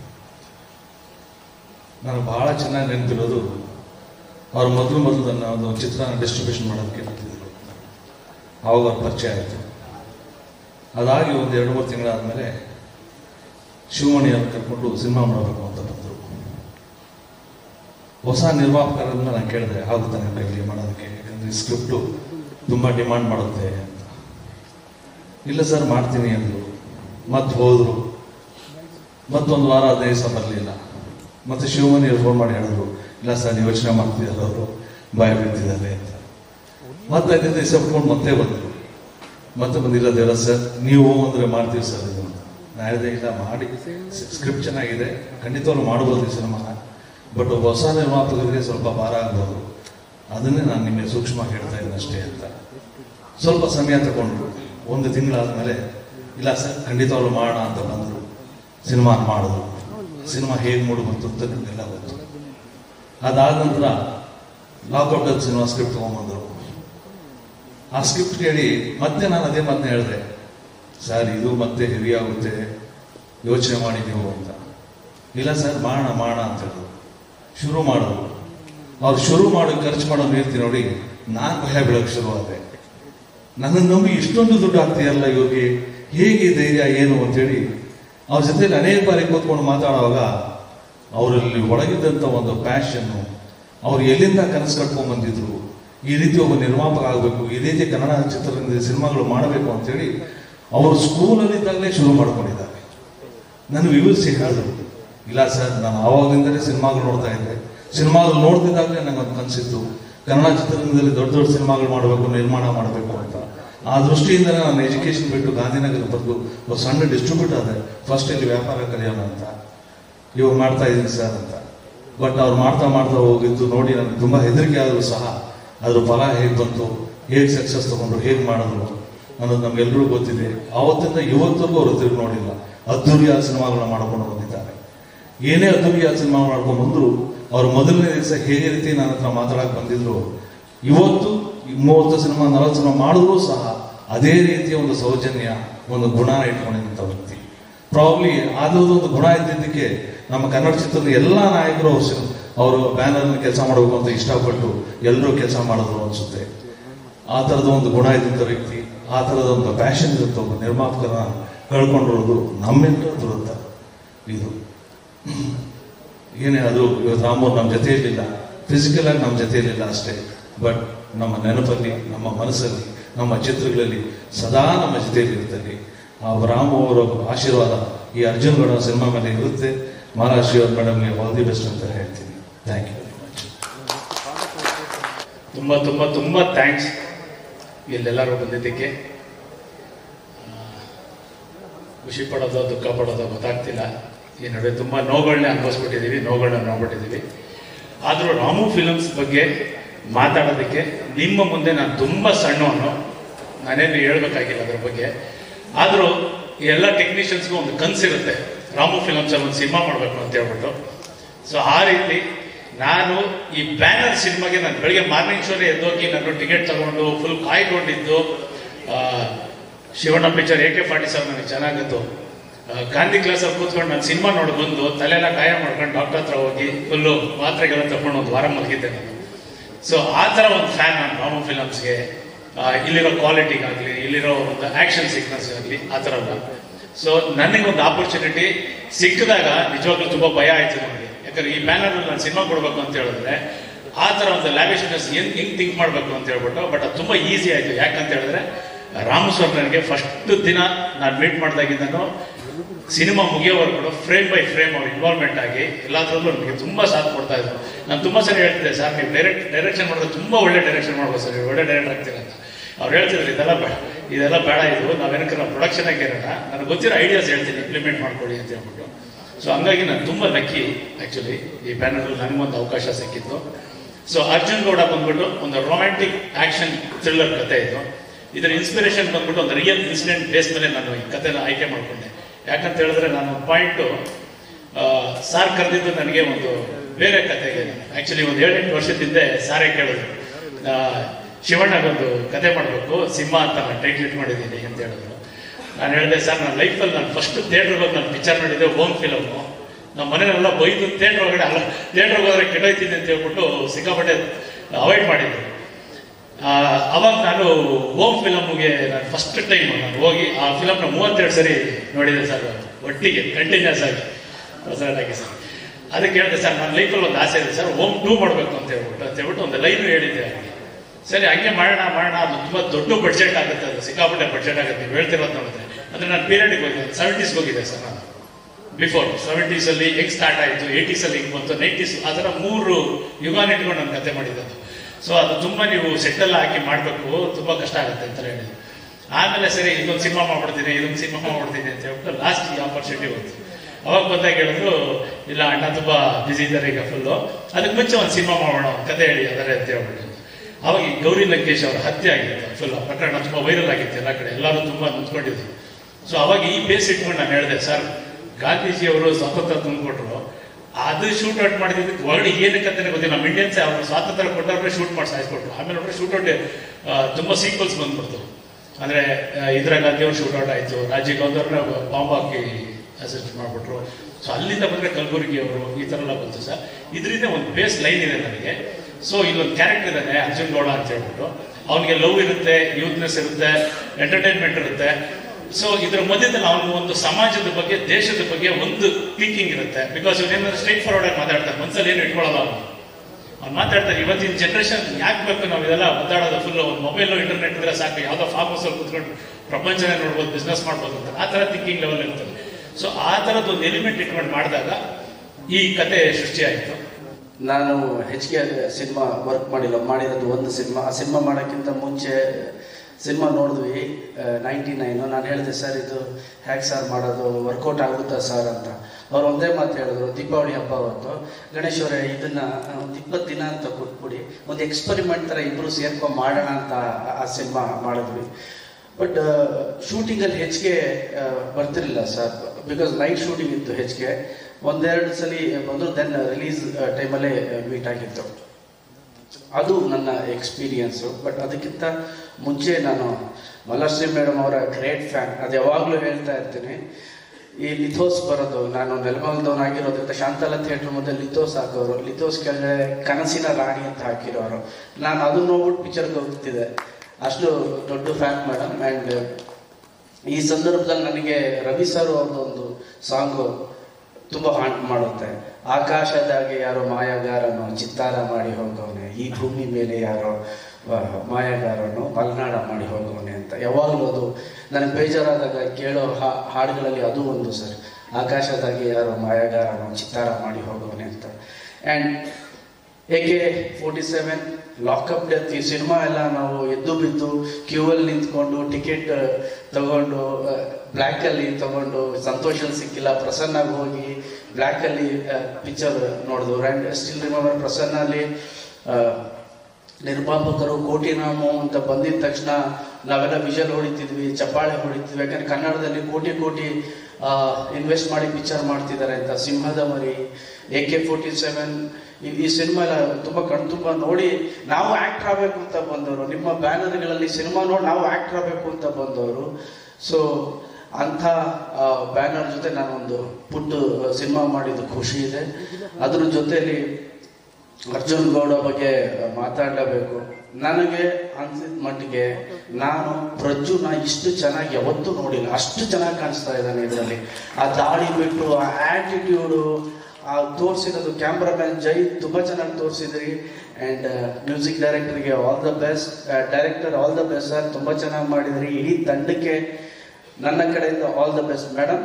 ನನಗೆ ಬಹಳ ಚೆನ್ನಾಗಿ ನೆನಪಿರೋದು ಅವ್ರು ಮೊದಲು ಮೊದಲು ನನ್ನ ಒಂದು ಚಿತ್ರನ ಡಿಸ್ಟ್ರಿಬ್ಯೂಷನ್ ಮಾಡೋದಕ್ಕೆ ಬರ್ತಿದ್ರು ಆವಾಗ ಅವ್ರ ಪರಿಚಯ ಆಯಿತು ಅದಾಗಿ ಒಂದು ಎರಡು ಮೂರು ತಿಂಗಳಾದಮೇಲೆ ಶಿವಮಣಿಯನ್ನು ಕರ್ಕೊಂಡು ಸಿನಿಮಾ ಮಾಡಬೇಕು ಅಂತ ಬಂದರು ಹೊಸ ನಿರ್ಮಾಪಕರನ್ನ ನಾನು ಕೇಳಿದೆ ಆಗುತ್ತಾ ನಿಮ್ಮ ಕೈಲಿ ಮಾಡೋದಕ್ಕೆ ಯಾಕಂದರೆ ಈ ಸ್ಕ್ರಿಪ್ಟು ತುಂಬ ಡಿಮಾಂಡ್ ಮಾಡುತ್ತೆ ಅಂತ ಇಲ್ಲ ಸರ್ ಮಾಡ್ತೀನಿ ಅಂದರು ಮತ್ತೆ ಹೋದರು ಮತ್ತೊಂದು ವಾರ ಹದಿನೈದು ದಿವಸ ಬರಲಿಲ್ಲ ಮತ್ತೆ ಶಿವಮಣಿ ಫೋನ್ ಮಾಡಿ ಹೇಳಿದ್ರು ಇಲ್ಲ ಸರ್ ಯೋಚನೆ ಮಾಡ್ತಿದ್ದಾರೆ ಅವರು ಭಯ ಬೀಳ್ತಿದ್ದಾರೆ ಅಂತ ಮತ್ತೆ ಹದಿನೈದು ದಿವಸ ಬಿಟ್ಕೊಂಡು ಮತ್ತೆ ಬಂದರು ಮತ್ತೆ ಬಂದಿಲ್ಲ ದೇವರ ಸರ್ ನೀವು ಅಂದರೆ ಮಾಡ್ತೀವಿ ಸರ್ ಇದು ಅಂತ ನಾನು ಹೇಳಿದೆ ಇಲ್ಲ ಮಾಡಿ ಸ್ಕ್ರಿಪ್ಟ್ ಚೆನ್ನಾಗಿದೆ ಖಂಡಿತವಾಗ್ಲೂ ಮಾಡ್ಬೋದು ಈ ಸಿನಿಮಾನ ಬಟ್ ಹೊಸ ನಿರ್ಮಾಪಕರಿಗೆ ಸ್ವಲ್ಪ ಭಾರ ಆಗ್ಬೋದು ಅದನ್ನೇ ನಾನು ನಿಮಗೆ ಸೂಕ್ಷ್ಮ ಹೇಳ್ತಾ ಇದ್ದೀನಿ ಅಷ್ಟೇ ಅಂತ ಸ್ವಲ್ಪ ಸಮಯ ತಗೊಂಡ್ರು ಒಂದು ತಿಂಗಳಾದ್ಮೇಲೆ ಇಲ್ಲ ಸರ್ ಖಂಡಿತವಾಗ್ಲೂ ಮಾಡೋಣ ಅಂತ ಬಂದರು ಸಿನಿಮಾ ಮಾಡಿದ್ರು ಸಿನಿಮಾ ಹೇಗೆ ಮೂಡಿ ಬಂತು ಅಂತ ನಿಮಗೆಲ್ಲ ಗೊತ್ತು ಅದಾದ ನಂತರ ಲಾಕೌಟ್ ಸಿನಿಮಾ ಸ್ಕ್ರಿಪ್ಟ್ ತೊಗೊಂಬಂದರು ಆ ಸ್ಕ್ರಿಪ್ಟ್ ಕೇಳಿ ಮತ್ತೆ ನಾನು ಅದೇ ಮಾತನ್ನ ಹೇಳಿದೆ ಸರ್ ಇದು ಮತ್ತೆ ಹೆವಿ ಆಗುತ್ತೆ ಯೋಚನೆ ಮಾಡಿ ನೀವು ಅಂತ ಇಲ್ಲ ಸರ್ ಮಾಡೋಣ ಮಾಡೋಣ ಅಂತ ಹೇಳಿದ್ರು ಶುರು ಮಾಡೋದು ಅವ್ರು ಶುರು ಮಾಡಿ ಖರ್ಚು ಮಾಡೋ ನೀರ್ತಿ ನೋಡಿ ನಾನು ಭಯ ಬೀಳಕ್ಕೆ ಶುರುವಾದೆ ನನ್ನನ್ನು ನಂಬಿ ಇಷ್ಟೊಂದು ದುಡ್ಡು ಆಗ್ತೀಯಲ್ಲ ಇವ್ರಿಗೆ ಹೇಗೆ ಧೈರ್ಯ ಏನು ಅಂತೇಳಿ ಅವ್ರ ಜೊತೆಲಿ ಅನೇಕ ಬಾರಿ ಕೂತ್ಕೊಂಡು ಮಾತಾಡುವಾಗ ಅವರಲ್ಲಿ ಒಳಗಿದ್ದಂಥ ಒಂದು ಪ್ಯಾಷನ್ನು ಅವ್ರು ಎಲ್ಲಿಂದ ಕನಸು ಕಟ್ಕೊಂಡ್ ಬಂದಿದ್ರು ಈ ರೀತಿ ಒಬ್ಬ ನಿರ್ಮಾಪಕ ಆಗಬೇಕು ಈ ರೀತಿ ಕನ್ನಡ ಚಿತ್ರರಂಗದ ಸಿನಿಮಾಗಳು ಮಾಡಬೇಕು ಅಂತೇಳಿ ಅವರು ಸ್ಕೂಲಲ್ಲಿದ್ದಾಗಲೇ ಶುರು ಮಾಡ್ಕೊಂಡಿದ್ದಾರೆ ನಾನು ವಿವರಿಸಿ ಹೇಳಿದ್ರು ಇಲ್ಲ ಸರ್ ನಾನು ಆವಾಗಲಿಂದಲೇ ಸಿನಿಮಾಗಳು ನೋಡ್ತಾ ಇದ್ದೆ ಸಿನಿಮಾಗಳು ನೋಡ್ತಿದ್ದಾಗಲೇ ನಂಗೆ ಒಂದು ಕನಸಿತ್ತು ಕನ್ನಡ ಚಿತ್ರರಂಗದಲ್ಲಿ ದೊಡ್ಡ ದೊಡ್ಡ ಸಿನಿಮಾಗಳು ಮಾಡಬೇಕು ನಿರ್ಮಾಣ ಮಾಡಬೇಕು ಅಂತ ಆ ದೃಷ್ಟಿಯಿಂದಲೇ ನಾನು ಎಜುಕೇಶನ್ ಬಿಟ್ಟು ಗಾಂಧಿನಗರ ಬಂದು ಒಂದು ಸಣ್ಣ ಡಿಸ್ಟ್ರಿಬ್ಯೂಟ್ ಆದೆ ಫಸ್ಟ್ ಇಲ್ಲಿ ವ್ಯಾಪಾರ ಕಲಿಯೋಣ ಅಂತ ಇವಾಗ ಮಾಡ್ತಾ ಇದ್ದೀನಿ ಸರ್ ಅಂತ ಬಟ್ ಅವ್ರು ಮಾಡ್ತಾ ಮಾಡ್ತಾ ಹೋಗಿದ್ದು ನೋಡಿ ನನಗೆ ತುಂಬ ಹೆದರಿಕೆ ಆದರೂ ಸಹ ಅದ್ರ ಫಲ ಹೇಗೆ ಬಂತು ಹೇಗೆ ಸಕ್ಸಸ್ ತಗೊಂಡ್ರು ಹೇಗೆ ಮಾಡಿದ್ರು ಅನ್ನೋದು ನಮ್ಗೆಲ್ರಿಗೂ ಗೊತ್ತಿದೆ ಆವತ್ತಿಂದ ಇವತ್ತರೆಗೂ ಅವರು ತಿರುಗಿ ನೋಡಿಲ್ಲ ಅದ್ದೂರಿಯಾದ ಸಿನಿಮಾಗಳನ್ನ ಮಾಡ್ಕೊಂಡು ಬಂದಿದ್ದಾರೆ ಏನೇ ಅದ್ದೂರಿಯಾದ ಸಿನಿಮಾ ಮಾಡ್ಕೊಂಡು ಬಂದ್ರು ಅವ್ರು ಮೊದಲನೇ ದಿವಸ ಹೇಗೆ ರೀತಿ ನನ್ನ ಹತ್ರ ಮಾತಾಡಕ್ಕೆ ಬಂದಿದ್ರು ಇವತ್ತು ಈ ಮೂವತ್ತು ಸಿನಿಮಾ ನಲವತ್ತು ಸಿನಿಮಾ ಮಾಡಿದ್ರು ಸಹ ಅದೇ ರೀತಿಯ ಒಂದು ಸೌಜನ್ಯ ಒಂದು ಗುಣ ಇಟ್ಕೊಂಡಿದ್ದಂಥ ವ್ಯಕ್ತಿ ಪ್ರಾಬ್ಲಿ ಒಂದು ಗುಣ ಇದ್ದಿದ್ದಕ್ಕೆ ನಮ್ಮ ಕನ್ನಡ ಚಿತ್ರದ ಎಲ್ಲ ನಾಯಕರು ಅವ್ರ ಸಿನ್- ಅವರು ಬ್ಯಾನರ್ನ ಕೆಲಸ ಮಾಡಬೇಕು ಅಂತ ಇಷ್ಟಪಟ್ಟು ಎಲ್ಲರೂ ಕೆಲಸ ಮಾಡಿದ್ರು ಅನ್ಸುತ್ತೆ ಆ ಥರದ ಒಂದು ಗುಣ ಇದ್ದಂಥ ವ್ಯಕ್ತಿ ಆ ಥರದ ಒಂದು ಪ್ಯಾಷನ್ ಇದ್ದಂಥ ಒಬ್ಬ ನಿರ್ಮಾಪಕರನ್ನ ಕಳ್ಕೊಂಡಿರೋದು ನಮ್ಮೆಲ್ಲರ ದುರಂತ ಇದು ಏನೇ ಅದು ಇವತ್ತು ರಾಮು ನಮ್ಮ ಜೊತೆಯಲ್ಲಿಲ್ಲ ಫಿಸಿಕಲ್ ಆಗಿ ನಮ್ಮ ಜೊತೆಯಲ್ಲಿಲ್ಲ ಅಷ್ಟೇ ಬಟ್ ನಮ್ಮ ನೆನಪಲ್ಲಿ ನಮ್ಮ ಮನಸ್ಸಲ್ಲಿ ನಮ್ಮ ಚಿತ್ರಗಳಲ್ಲಿ ಸದಾ ನಮ್ಮ ಜೊತೆಯಲ್ಲಿ ಇರ್ತಾರೆ ಆ ರಾಮು ಅವರ ಆಶೀರ್ವಾದ ಈ ಅರ್ಜುನ್ ಗೌಡ ಸಿನಿಮಾ ಮೇಲೆ ಇರುತ್ತೆ ಮಹಾರಾಷ್ಟ್ರೀಯ ಅವ್ರ ಮೇಡಮ್ಗೆ ಆಲ್ ದಿ ಬೆಸ್ಟ್ ಅಂತ ಹೇಳ್ತೀನಿ ಥ್ಯಾಂಕ್ ಯು ವೆರಿ ಮಚ್ ತುಂಬ ತುಂಬ ತುಂಬ ಥ್ಯಾಂಕ್ಸ್ ಇಲ್ಲೆಲ್ಲರೂ ಬಂದಿದ್ದಕ್ಕೆ ಆ, ಖುಷಿ ಪಡೋದೋ ದುಃಖ ಪಡೋದೋ ಗೊತ್ತಾಗ್ತಿಲ್ಲ ಈ ನಡುವೆ ತುಂಬ ನೋವುಗಳನ್ನ ಅನುಭವಿಸ್ಬಿಟ್ಟಿದ್ದೀವಿ ನೋವುಗಳನ್ನ ನೋಡ್ಬಿಟ್ಟಿದ್ದೀವಿ ಆದರೂ ರಾಮು ಫಿಲಮ್ಸ್ ಬಗ್ಗೆ ಮಾತಾಡೋದಕ್ಕೆ ನಿಮ್ಮ ಮುಂದೆ ನಾನು ತುಂಬ ಸಣ್ಣವನು ನಾನೇನು ಹೇಳ್ಬೇಕಾಗಿಲ್ಲ ಅದ್ರ ಬಗ್ಗೆ ಆದರೂ ಈ ಎಲ್ಲ ಟೆಕ್ನಿಷಿಯನ್ಸ್ಗೂ ಒಂದು ಕನಸಿರುತ್ತೆ ರಾಮು ಫಿಲಮ್ಸಲ್ಲಿ ಒಂದು ಸಿನಿಮಾ ಮಾಡಬೇಕು ಅಂತ ಹೇಳ್ಬಿಟ್ಟು ಸೊ ಆ ರೀತಿ ನಾನು ಈ ಬ್ಯಾನರ್ ಸಿನಿಮಾಗೆ ನಾನು ಬೆಳಗ್ಗೆ ಮಾರ್ನಿಂಗ್ ಶೋನೇ ಎದ್ದೋಗಿ ನಾನು ಟಿಕೆಟ್ ತಗೊಂಡು ಫುಲ್ ಕಾಯ್ಕೊಂಡಿದ್ದು ಆ, Shivanna picture A K forty seven ನನಗೆ ಚೆನ್ನಾಗಿತ್ತು ಆ, ಗಾಂಧಿ ಕ್ಲಾಸಲ್ಲಿ ಕೂತ್ಕೊಂಡು ನಾನು ಸಿನಿಮಾ ನೋಡಿ ಬಂದು ತಲೆಲ್ಲ ಗಾಯ ಮಾಡ್ಕೊಂಡು ಡಾಕ್ಟರ್ ಹತ್ರ ಹೋಗಿ ಫುಲ್ಲು ಮಾತ್ರೆಗೆಲ್ಲ ತಗೊಂಡು ಒಂದು ವಾರ ಮಲಗಿದ್ದೆ ನಾನು ಸೊ ಆ ಥರ ಒಂದು ಫ್ಯಾನ್ ನಾನು ರಾಮು ಫಿಲಮ್ಸ್ಗೆ ಇಲ್ಲಿರೋ ಕ್ವಾಲಿಟಿಗಾಗಲಿ ಇಲ್ಲಿರೋ ಒಂದು ಆ್ಯಕ್ಷನ್ ಸೀಕ್ವೆನ್ಸ್ ಆಗಲಿ ಆ ಥರ ಎಲ್ಲ ಸೊ ನನಗೆ ಒಂದು ಆಪರ್ಚುನಿಟಿ ಸಿಕ್ಕಿದಾಗ ನಿಜವಾಗ್ಲೂ ತುಂಬ ಭಯ ಆಯ್ತು ನನಗೆ ಯಾಕಂದ್ರೆ ಈ ಬ್ಯಾನರ್ ನಾನು ಸಿನಿಮಾ ಕೊಡಬೇಕು ಅಂತ ಹೇಳಿದ್ರೆ ಆ ಥರ ಒಂದು ಲ್ಯಾವಿಶ್ನೆಸ್ ಹೆಂಗ್ ಹೆಂಗ್ ಥಿಂಕ್ ಮಾಡಬೇಕು ಅಂತ ಹೇಳ್ಬಿಟ್ಟು ಬಟ್ ಅದು ತುಂಬ ಈಸಿ ಆಯಿತು ಯಾಕಂತ ಹೇಳಿದ್ರೆ ರಾಮು ಸರ್ ನನಗೆ ಫಸ್ಟ್ ದಿನ ನಾನು ಮೀಟ್ ಮಾಡಿದಾಗಿದ್ದನು ಸಿನಿಮಾ ಮುಗಿಯೋವರೆಗೂ ಫ್ರೇಮ್ ಬೈ ಫ್ರೇಮ್ ಅವ್ರು ಇನ್ವಾಲ್ವ್ಮೆಂಟ್ ಆಗಿ ಎಲ್ಲಾದ್ರಲ್ಲೂ ನನಗೆ ತುಂಬ ಸಾಥ್ ಕೊಡ್ತಾ ಇದ್ರು ನಾನು ತುಂಬ ಸರಿ ಹೇಳ್ತಿದ್ದೆ ಸರ್ ನೀವು ಡೈರೆಕ್ಟ್ ಡೈರೆಕ್ಷನ್ ಮಾಡಿದ್ರೆ ತುಂಬ ಒಳ್ಳೆ ಡೈರೆಕ್ಷನ್ ಮಾಡ್ಬೋದು ಸರ್ ನೀವು ಒಳ್ಳೆ ಡೈರೆಕ್ಟರ್ ಆಗ್ತೀರ ಅಂತ ಅವ್ರು ಹೇಳ್ತಿದ್ರು ಇದೆಲ್ಲ ಬೇಡ ಇದೆಲ್ಲ ಬೇಡ ಇದು ನಾವೇನಕ್ಕೆ ನಾವು ಪ್ರೊಡಕ್ಷನ್ ಆಗಿರೋಣ ನನಗೆ ಗೊತ್ತಿರೋ ಐಡಿಯಾಸ್ ಹೇಳ್ತೀನಿ ಇಂಪ್ಲಿಮೆಂಟ್ ಮಾಡ್ಕೊಳ್ಳಿ ಅಂತ ಹೇಳ್ಬಿಟ್ಟು ಸೊ ಹಂಗಾಗಿ ನಾನು ತುಂಬ ಲಕ್ಕಿ ಆ್ಯಕ್ಚುಲಿ ಈ ಬ್ಯಾನರಲ್ಲಿ ನನಗೊಂದು ಅವಕಾಶ ಸಿಕ್ಕಿತ್ತು ಸೊ ಅರ್ಜುನ್ ಗೌಡ ಬಂದ್ಬಿಟ್ಟು ಒಂದು ರೊಮ್ಯಾಂಟಿಕ್ ಆಕ್ಷನ್ ಥ್ರಿಲ್ಲರ್ ಕತೆ ಇದು ಇದರ ಇನ್ಸ್ಪಿರೇಷನ್ ಬಂದ್ಬಿಟ್ಟು ಒಂದು ರಿಯಲ್ ಇನ್ಸಿಡೆಂಟ್ ಬೇಸ್ ಮೇಲೆ ನಾನು ಈ ಕಥೆನ ಆಯ್ಕೆ ಮಾಡ್ಕೊಂಡೆ ಯಾಕಂತ ಹೇಳಿದ್ರೆ ನಾನು ಪಾಯಿಂಟು ಸಾರ್ ಕರೆದಿದ್ದು ನನಗೆ ಒಂದು ಬೇರೆ ಕತೆಗೆ ಆ್ಯಕ್ಚುಲಿ ಒಂದು ಏಳೆಂಟು ವರ್ಷದ ಹಿಂದೆ ಸಾರೇ ಕೇಳಿದ್ರು ಆ, ಶಿವಣ್ಣಗೊಂದು ಕತೆ ಮಾಡಬೇಕು ಸಿಂಹ ಅಂತ ನಾನು ಟೈಟ್ಲ್ ಇಟ್ಕೊಂಡಿದ್ದೀನಿ ಅಂತ ಹೇಳಿದ್ರು ನಾನು ಹೇಳಿದೆ ಸರ್ ನನ್ನ ಲೈಫಲ್ಲಿ ನಾನು ಫಸ್ಟ್ ಥಿಯೇಟ್ರಿಗೆ ಹೋಗಿ ನಾನು ಪಿಕ್ಚರ್ ನೋಡಿದ್ದೆ ಓಮ್ ಫಿಲಮು ನಮ್ಮ ಮನೆಯಲ್ಲ ಬೈದು ಥಿಯೇಟ್ರ್ ಒಳಗಡೆ ಅಲ್ಲ ಥಿಯೇಟ್ರಿಗೆ ಹೋದ್ರೆ ಕೆಟ್ಟೋಯ್ತಿದ್ದೆ ಅಂತ ಹೇಳ್ಬಿಟ್ಟು ಸಿಕ್ಕಾಪಟ್ಟೆ ಅವಾಯ್ಡ್ ಮಾಡಿದ್ರು ಆ, ಅವಾಗ ನಾನು ಓಮ್ ಫಿಲಮ್ಗೆ ನಾನು ಫಸ್ಟ್ ಟೈಮ್ ನಾನು ಹೋಗಿ ಆ ಫಿಲಮ್ನ ಮೂವತ್ತೆರಡು ಸರಿ ನೋಡಿದೆ ಸರ್ ಒಟ್ಟಿಗೆ ಕಂಟಿನ್ಯೂಸ್ ಆಗಿ ಪ್ರಸರಣ ಆಗಿ ಸರ್ ಅದಕ್ಕೆ ಹೇಳಿದೆ ಸರ್ ನನ್ನ ಲೈಫಲ್ಲಿ ಒಂದು ಆಸೆ ಇದೆ ಸರ್ ಓಮ್ ಟೂ ಮಾಡಬೇಕು ಅಂತ ಹೇಳ್ಬಿಟ್ಟು ಅಂತ ಹೇಳ್ಬಿಟ್ಟು ಒಂದು ಲೈನು ಹೇಳಿದ್ದೆ ಅವ್ರಿಗೆ ಸರಿ ಹಂಗೆ ಮಾಡೋಣ ಮಾಡೋಣ ಅದು ತುಂಬ ದೊಡ್ಡ ಬಡ್ಜೆಟ್ ಆಗುತ್ತೆ ಅದು ಸಿಕ್ಕಾಪಟ್ಟೆ ಬಡ್ಜೆಟ್ ಆಗುತ್ತೆ ನೀವು ಹೇಳ್ತಿರೋದು ನೋಡಿದ್ರೆ ಅಂದ್ರೆ ನಾನು ಪೀರಿಯಡ್ಗೆ ಹೋಗಿದ್ದೆ ಸೆವೆಂಟೀಸ್ಗೆ ಹೋಗಿದ್ದೆ ಸರ್ ನಾನು ಬಿಫೋರ್ ಸೆವೆಂಟೀಸಲ್ಲಿ ಹೆಂಗ್ ಸ್ಟಾರ್ಟ್ ಆಯಿತು ಏಯ್ಟೀಸಲ್ಲಿ ಹಿಂಗೆ ಬಂತು ನೈಂಟೀಸ್ ಆ ಥರ ಮೂರು ಯುಗಾನ ಇಟ್ಕೊಂಡು ನಾನು ಕತೆ ಮಾಡಿದ್ದು ಸೊ ಅದು ತುಂಬ ನೀವು ಸೆಟ್ಟೆಲ್ಲ ಹಾಕಿ ಮಾಡಬೇಕು ತುಂಬ ಕಷ್ಟ ಆಗುತ್ತೆ ಅಂತ ಹೇಳಿದ್ರು ಆಮೇಲೆ ಸರಿ ಇದೊಂದು ಸಿನಿಮಾ ಮಾಡ್ಬಿಡ್ತೀನಿ ಇದೊಂದು ಸಿನಿಮಾ ಮಾಡ್ಬಿಡ್ತೀನಿ ಅಂತ ಹೇಳ್ಬಿಟ್ಟು ಲಾಸ್ಟ್ ಈ ಆಪರ್ಚುನಿಟಿ ಬಂತು ಅವಾಗ ಬಂದಾಗ ಹೇಳಿದ್ರು ಇಲ್ಲ ಅಣ್ಣ ತುಂಬ ಬ್ಯುಸಿ ಇದ್ದಾರೆ ಈಗ ಫುಲ್ಲು ಅದಕ್ಕೆ ಮುಂಚೆ ಒಂದು ಸಿನಿಮಾ ಮಾಡೋಣ ಒಂದು ಕತೆ ಹೇಳಿ ಅದರ ಅಂತ ಹೇಳ್ಬಿಟ್ಟು ಅವಾಗ ಈ ಗೌರಿ ಲಂಕೇಶ್ ಅವರ ಹತ್ಯೆ ಆಗಿತ್ತು ಫುಲ್ ಪ್ರಕರಣ ತುಂಬ ವೈರಲ್ ಆಗಿತ್ತು ಎಲ್ಲ ಕಡೆ ಎಲ್ಲರೂ ತುಂಬ ನಿಂತ್ಕೊಂಡಿದ್ರು ಸೊ ಅವಾಗ ಈ ಬೇಸ್ ಇಟ್ಕೊಂಡು ನಾನು ಹೇಳಿದೆ ಸರ್ ಗಾಂಧೀಜಿ ಅವರು ಸ್ವಾತಂತ್ರ್ಯ ತಂದುಕೊಟ್ರು ಅದು ಶೂಟ್ ಔಟ್ ಮಾಡಿದ್ದಕ್ಕೆ ವರ್ಡ್ ಏನಕ್ಕೆ ಅಂತಾನೆ ಗೊತ್ತಿಲ್ಲ ನಮ್ಮ ಇಂಡಿಯನ್ಸ್ ಅವರು ಸ್ವಾತಂತ್ರ್ಯ ಕೊಟ್ಟವ್ರೆ ಶೂಟ್ ಮಾಡಿ ಸಾಯಿಸ್ಕೊಟ್ರು ಆಮೇಲೆ ನೋಡ್ರೆ ಶೂಟ್ ಔಟ್ ತುಂಬ ಸೀಕ್ವಲ್ಸ್ ಬಂದ್ಬಿಡ್ತು ಅಂದ್ರೆ ಆ, ಇಂದಿರಾ ಗಾಂಧಿ ಅವ್ರು ಶೂಟ್ ಔಟ್ ಆಯ್ತು ರಾಜೀವ್ ಗಾಂಧಿ ಅವ್ರನ್ನ ಬಾಂಬ್ ಹಾಕಿ ಅಸಿಸ್ಟ್ ಮಾಡ್ಬಿಟ್ರು ಸೊ ಅಲ್ಲಿಂದ ಬಂದ್ರೆ ಕಲಬುರಗಿ ಅವರು ಈ ತರ ಎಲ್ಲ ಬಂತು ಸರ್ ಇದರಿಂದ ಒಂದು ಬೇಸ್ ಲೈನ್ ಇದೆ ನನಗೆ ಸೊ ಇಲ್ಲೊಂದು ಕ್ಯಾರೆಕ್ಟರ್ ಇದ್ದಾನೆ ಅರ್ಜುನ್ ಗೌಡ ಅಂತ ಹೇಳ್ಬಿಟ್ಟು ಅವನಿಗೆ ಲವ್ ಇರುತ್ತೆ ಯೂತ್ನೆಸ್ ಇರುತ್ತೆ ಎಂಟರ್ಟೈನ್ಮೆಂಟ್ ಇರುತ್ತೆ ಸೊ ಇದರ ಮಧ್ಯದಲ್ಲಿ ಅವನು ಒಂದು ಸಮಾಜದ ಬಗ್ಗೆ ದೇಶದ ಬಗ್ಗೆ ಒಂದು ಥಿಂಕಿಂಗ್ ಇರುತ್ತೆ ಬಿಕಾಸ್ ಇವನೇನಾದ್ರು ಸ್ಟ್ರೈಟ್ ಫಾರ್ವರ್ಡ್ ಆಗಿ ಮಾತಾಡ್ತಾನೆ ಮನ್ಸಲ್ಲಿ ಏನು ಇಟ್ಕೊಳ್ಳಲ್ಲ ಅವನು ಅವ್ನು ಮಾತಾಡ್ತಾರೆ ಇವತ್ತಿನ ಜನರೇಷನ್ ಯಾಕೆ ಬೇಕು ನಾವು ಇದೆಲ್ಲ ಒದ್ದಾಡೋದು ಫುಲ್ ಒಂದು ಮೊಬೈಲ್ ಇಂಟರ್ನೆಟ್ ಇದ್ರೆ ಸಾಕು ಯಾವುದೋ ಫಾರ್ಮ್ ಹೌಸಲ್ಲಿ ಕೂತ್ಕೊಂಡು ಪ್ರಪಂಚನೇ ನೋಡ್ಬೋದು ಬಿಸ್ನೆಸ್ ಮಾಡ್ಬೋದು ಅಂತ ಆ ಥರ ಥಿಂಕಿಂಗ್ ಲೆವೆಲ್ ಇರ್ತದೆ ಸೊ ಆ ಥರದ್ದು ಒಂದು ಎಲಿಮೆಂಟ್ ಇಟ್ಕೊಂಡು ಮಾಡಿದಾಗ ಈ ಕತೆ ಸೃಷ್ಟಿಯಾಯಿತು ನಾನು ಹೆಚ್ಚಿಗೆ ಸಿನಿಮಾ ವರ್ಕ್ ಮಾಡಿಲ್ಲ ಮಾಡಿರೋದು ಒಂದು ಸಿನಿಮಾ ಆ ಸಿನಿಮಾ ಮಾಡೋಕ್ಕಿಂತ ಮುಂಚೆ ಸಿನಿಮಾ ನೋಡಿದ್ವಿ ನೈಂಟಿ ನೈನು ನಾನು ಹೇಳಿದೆ ಸರ್ ಇದು ಹೇಗೆ ಸರ್ ಮಾಡೋದು ವರ್ಕೌಟ್ ಆಗುತ್ತಾ ಸರ್ ಅಂತ ಅವ್ರು ಒಂದೇ ಮಾತು ಹೇಳಿದ್ರು ದೀಪಾವಳಿ ಹಬ್ಬ ಅವತ್ತು ಗಣೇಶ್ ಅವರೇ ಇದನ್ನ ಒಂದು ಇಪ್ಪತ್ತು ದಿನ ಅಂತ ಕೊಟ್ಬಿಡಿ ಒಂದು ಎಕ್ಸ್ಪರಿಮೆಂಟ್ ಥರ ಇಬ್ಬರು ಸೇರ್ಕೊಂಡು ಮಾಡೋಣ ಅಂತ ಆ- ಆ ಸಿನಿಮಾ ಮಾಡಿದ್ವಿ ಬಟ್ ಶೂಟಿಂಗಲ್ಲಿ ಹೆಚ್ಚಿಗೆ ಬರ್ತಿರ್ಲಿಲ್ಲ ಸರ್ ಬಿಕಾಸ್ ನೈಟ್ ಶೂಟಿಂಗ್ ಇತ್ತು ಹೆಚ್ಚಿಗೆ ಒಂದೆರಡು ಸಲ ಬಂದು ದೆನ್ ರಿಲೀಸ್ ಟೈಮಲ್ಲೇ ಮೀಟ್ ಆಗಿತ್ತು ಅದು ನನ್ನ ಎಕ್ಸ್ಪೀರಿಯನ್ಸು ಬಟ್ ಅದಕ್ಕಿಂತ ಮುಂಚೆ ನಾನು ಮಲಶ್ರೀ ಮೇಡಮ್ ಅವರ ಗ್ರೇಟ್ ಫ್ಯಾನ್ ಅದು ಯಾವಾಗಲೂ ಹೇಳ್ತಾ ಇರ್ತೀನಿ ಈ ಲಿಥೋಸ್ ಬರೋದು ನಾನು ನೆಲಮಂಗಲದವನಾಗಿರೋದ್ರಿಂದ ಶಾಂತಲಾ ಥಿಯೇಟರ್ ಮುಂದೆ ಲಿಥೋಸ್ ಹಾಕೋರು ಲಿಥೋಸ್ ಕೆಳಗಡೆ ಕನಸಿನ ರಾಣಿ ಅಂತ ಹಾಕಿರೋರು ನಾನು ಅದನ್ನ ನೋಡ್ಬಿಟ್ಟು ಪಿಕ್ಚರ್ಗೆ ಹೋಗ್ತಿದ್ದೆ ಅಷ್ಟು ದೊಡ್ಡ ಫ್ಯಾನ್ ಮೇಡಮ್ ಆ್ಯಂಡ್ ಈ ಸಂದರ್ಭದಲ್ಲಿ ನನಗೆ ರವಿ ಸರ್ ಅವ್ರದ್ದು ಒಂದು ಸಾಂಗು ತುಂಬ ಹಾಂಟ್ ಮಾಡುತ್ತೆ ಆಕಾಶದಾಗೆ ಯಾರೋ ಮಾಯಗಾರನು ಚಿತ್ತಾರ ಮಾಡಿ ಹೋಗವನೆ ಈ ಭೂಮಿ ಮೇಲೆ ಯಾರೋ ಆ, ಮಾಯಗಾರನು ಮಲೆನಾಡ ಮಾಡಿ ಹೋಗವನೆ ಅಂತ ಯಾವಾಗಲೂ ಅದು ನನಗೆ ಬೇಜಾರಾದಾಗ ಕೇಳೋ ಹಾ ಹಾಡುಗಳಲ್ಲಿ ಅದು ಒಂದು ಸರ್ ಆಕಾಶದಾಗೆ ಯಾರೋ ಮಾಯಗಾರನು ಚಿತ್ತಾರ ಮಾಡಿ ಹೋಗವನೆ ಅಂತ and A K forty seven lockup death ಈ ಸಿನಿಮಾ ಎಲ್ಲ ನಾವು ಎದ್ದು ಬಿದ್ದು ಕ್ಯೂ ಅಲ್ಲಿ ನಿಂತ್ಕೊಂಡು ಟಿಕೆಟ್ ತಗೊಂಡು ಬ್ಲ್ಯಾಕಲ್ಲಿ ತಗೊಂಡು ಸಂತೋಷಲ್ಲಿ ಸಿಕ್ಕಿಲ್ಲ ಪ್ರಸನ್ನಾಗಿ ಹೋಗಿ ಬ್ಲ್ಯಾಕಲ್ಲಿ ಪಿಕ್ಚರ್ ನೋಡಿದ್ರು ಆ್ಯಂಡ್ ಸ್ಟಿಲ್ ರಿಮೆಂಬರ್ ಪ್ರಸನ್ನಲ್ಲಿ ಆ, ನಿರ್ಮಾಪಕರು ಕೋಟಿ ನಾಮು ಅಂತ ಬಂದಿದ ತಕ್ಷಣ ನಾವೆಲ್ಲ ವಿಷಲ್ ಹೊಡಿತಿದ್ವಿ ಚಪ್ಪಾಳೆ ಹೊಡಿತಿದ್ವಿ ಯಾಕಂದ್ರೆ ಕನ್ನಡದಲ್ಲಿ ಕೋಟಿ ಕೋಟಿ ಇನ್ವೆಸ್ಟ್ ಮಾಡಿ ಪಿಕ್ಚರ್ ಮಾಡ್ತಿದ್ದಾರೆ ಅಂತ Simhada Mari A K forty seven ಈ ಸಿನಿಮಾ ಎಲ್ಲ ತುಂಬ ಕಣ್ ತುಂಬ ನೋಡಿ ನಾವು ಆಕ್ಟರ್ ಆಗಬೇಕು ಅಂತ ಬಂದವರು ನಿಮ್ಮ ಬ್ಯಾನರ್ಗಳಲ್ಲಿ ಸಿನಿಮಾ ನೋಡಿ ನಾವು ಆಕ್ಟರ್ ಆಗಬೇಕು ಅಂತ ಬಂದವರು ಸೊ ಅಂಥ ಬ್ಯಾನರ್ ಜೊತೆ ನಾನೊಂದು ಪುಟ್ಟ ಸಿನಿಮಾ ಮಾಡಿದ್ದು ಖುಷಿ ಇದೆ ಅದ್ರ ಜೊತೆಯಲ್ಲಿ ಅರ್ಜುನ್ ಗೌಡ ಬಗ್ಗೆ ಮಾತಾಡಲೇಬೇಕು ನನಗೆ ಅನ್ಸಿದ ಮಟ್ಟಿಗೆ ನಾನು ಪ್ರಜ್ಜುನ ಇಷ್ಟು ಚೆನ್ನಾಗಿ ಯಾವತ್ತೂ ನೋಡಿಲ್ಲ ಅಷ್ಟು ಚೆನ್ನಾಗಿ ಕಾಣಿಸ್ತಾ ಇದ್ದಾನೆ ಇದರಲ್ಲಿ ಆ ದಾಳಿ ಬಿಟ್ಟು ಆ ಆಟಿಟ್ಯೂಡು ಆ ತೋರಿಸಿರೋದು ಕ್ಯಾಮ್ರಾಮ್ಯಾನ್ ಜೈ ತುಂಬ ಚೆನ್ನಾಗಿ ತೋರಿಸಿದ್ರಿ ಆ್ಯಂಡ್ ಮ್ಯೂಸಿಕ್ ಡೈರೆಕ್ಟರ್ಗೆ all the best director all the best sir ತುಂಬ ಚೆನ್ನಾಗಿ ಮಾಡಿದ್ರಿ ಇಡೀ ತಂಡಕ್ಕೆ ನನ್ನ ಕಡೆಯಿಂದ ಆಲ್ ದ ಬೆಸ್ಟ್ ಮೇಡಮ್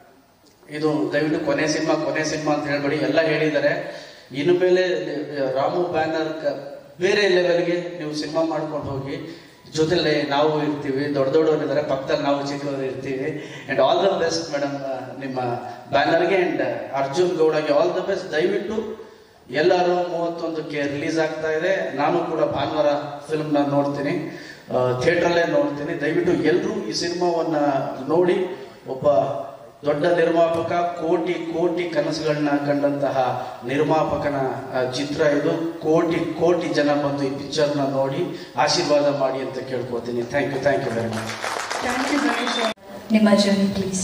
ಇದು ದಯವಿಟ್ಟು ಕೊನೆ ಸಿನಿಮಾ ಕೊನೆ ಸಿನಿಮಾ ಅಂತ ಹೇಳ್ಬೇಡಿ ಎಲ್ಲ ಹೇಳಿದ್ದಾರೆ ಇನ್ನು ಮೇಲೆ ರಾಮು ಬ್ಯಾನರ್ ಕ- ಬೇರೆ ಲೆವೆಲ್ಗೆ ನೀವು ಸಿನಿಮಾ ಮಾಡ್ಕೊಂಡು ಹೋಗಿ ಜೊತೆಲೆ ನಾವು ಇರ್ತೀವಿ ದೊಡ್ಡ ದೊಡ್ಡವರು ಇದ್ದಾರೆ ಪಕ್ಕದಲ್ಲಿ ನಾವು ಚಿಕ್ಕವರು ಇರ್ತೀವಿ and all the best madam ನಿಮ್ಮ ಬ್ಯಾನರ್ಗೆ ಆ್ಯಂಡ್ ಅರ್ಜುನ್ ಗೌಡಗೆ ಆಲ್ ದ ಬೆಸ್ಟ್ ದಯವಿಟ್ಟು ಎಲ್ಲರೂ ಮೂವತ್ತೊಂದಕ್ಕೆ ರಿಲೀಸ್ ಆಗ್ತಾ ಇದೆ ನಾನು ಕೂಡ ಭಾನುವಾರ ಫಿಲ್ಮ್ನ ನೋಡ್ತೀನಿ ಥಿಯೇಟ್ರಲ್ಲೇ ನೋಡ್ತೀನಿ ದಯವಿಟ್ಟು ಎಲ್ಲರೂ ಈ ಸಿನಿಮಾವನ್ನ ನೋಡಿ ಒಬ್ಬ ದೊಡ್ಡ ನಿರ್ಮಾಪಕ ಕೋಟಿ ಕೋಟಿ ಕನಸುಗಳನ್ನ ಕಂಡಂತಹ ನಿರ್ಮಾಪಕನ ಆ, ಚಿತ್ರ ಇದು ಕೋಟಿ ಕೋಟಿ ಜನ ಬಂದು ಈ ಪಿಕ್ಚರ್ನ ನೋಡಿ ಆಶೀರ್ವಾದ ಮಾಡಿ ಅಂತ ಕೇಳ್ಕೊತೀನಿ thank you thank you very much thank you Ganesh ನಿಮ್ಮ ಜರ್ನಿ ಪ್ಲೀಸ್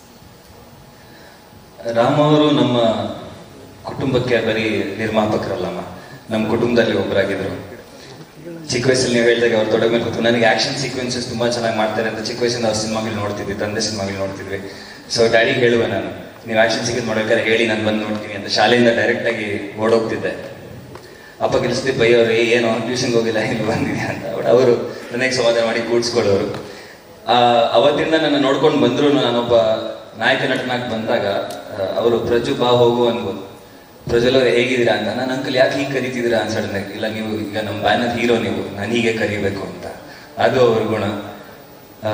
ರಾಮ್ ಅವರು ನಮ್ಮ ಕುಟುಂಬಕ್ಕೆ ಬರೀ ನಿರ್ಮಾಪಕರಲ್ಲಮ್ಮ ನಮ್ಮ ಕುಟುಂಬದಲ್ಲಿ ಒಬ್ಬರಾಗಿದ್ರು ಚಿಕ್ಕ ವಯಸ್ಸಲ್ಲಿ ನೀವು ಹೇಳಿದಾಗ ಅವ್ರು ತೊಡಗ ಮೇಲೆ ಕೂತು ನನಗೆ ಆಕ್ಷನ್ ಸೀಕ್ವೆನ್ಸಸ್ ತುಂಬಾ ಚೆನ್ನಾಗಿ ಮಾಡ್ತಾರೆ ಅಂತ ಚಿಕ್ಕ ವಯಸ್ಸಿಂದ ಅವ್ರ ಸಿನಿಮಾಗಳು ನೋಡ್ತಿದ್ವಿ ತಂದೆ ಸಿನಿಮಾಗಳು ನೋಡ್ತಿದ್ವಿ ಸೊ ಡ್ಯಾಡಿಗೆ ಹೇಳುವೆ ನಾನು ನೀವು ಆಕ್ಷನ್ ಸೀಕ್ವೆನ್ಸ್ ಮಾಡ್ಬೇಕಾದ್ರೆ ಹೇಳಿ ನಾನು ಬಂದು ನೋಡ್ತೀನಿ ಅಂತ ಶಾಲೆಯಿಂದ ಡೈರೆಕ್ಟ್ ಆಗಿ ಓಡೋಗ್ತಿದ್ದೆ ಅಪ್ಪ ಕೆಲಸದಿ ಬೈಯೋರು ಏ ಏನೋ ಟ್ಯೂಷನ್ಗೆ ಹೋಗಿಲ್ಲ ಇಲ್ಲಿ ಬಂದಿದ್ಯಾ ಅಂತ ಬಟ್ ಅವರು ನನಗೆ ಸಮಾಧಾನ ಮಾಡಿ ಕೂಡ್ಸ್ಕೊಳ್ಳೋರು ಆ, ಅವತ್ತಿಂದ ನನ್ನ ನೋಡ್ಕೊಂಡು ಬಂದ್ರು ನಾನೊಬ್ಬ ನಾಯಕ ನಟನಾಗಿ ಬಂದಾಗ ಅವರು ಪ್ರಜು ಬಾ ಹೋಗು ಅನ್ಬೋದು ಪ್ರಜ್ವಲ್ ಅವ್ರು ಹೇಗಿದ್ದೀರಾ ಅಂತ ನಾನು ಅಂಕಲ್ ಯಾಕೆ ಹೀಗೆ ಕರಿತಿದ್ದೀರಾ ಅಂತ ಸಡನ್ ಆಗಿ ಇಲ್ಲ ನೀವು ಈಗ ನಮ್ಮ ಬ್ಯಾನರ್ ಹೀರೋ ನೀವು ನಾನು ಹೀಗೆ ಕರಿಬೇಕು ಅಂತ ಅದು ಅವ್ರ ಗುಣ ಆ,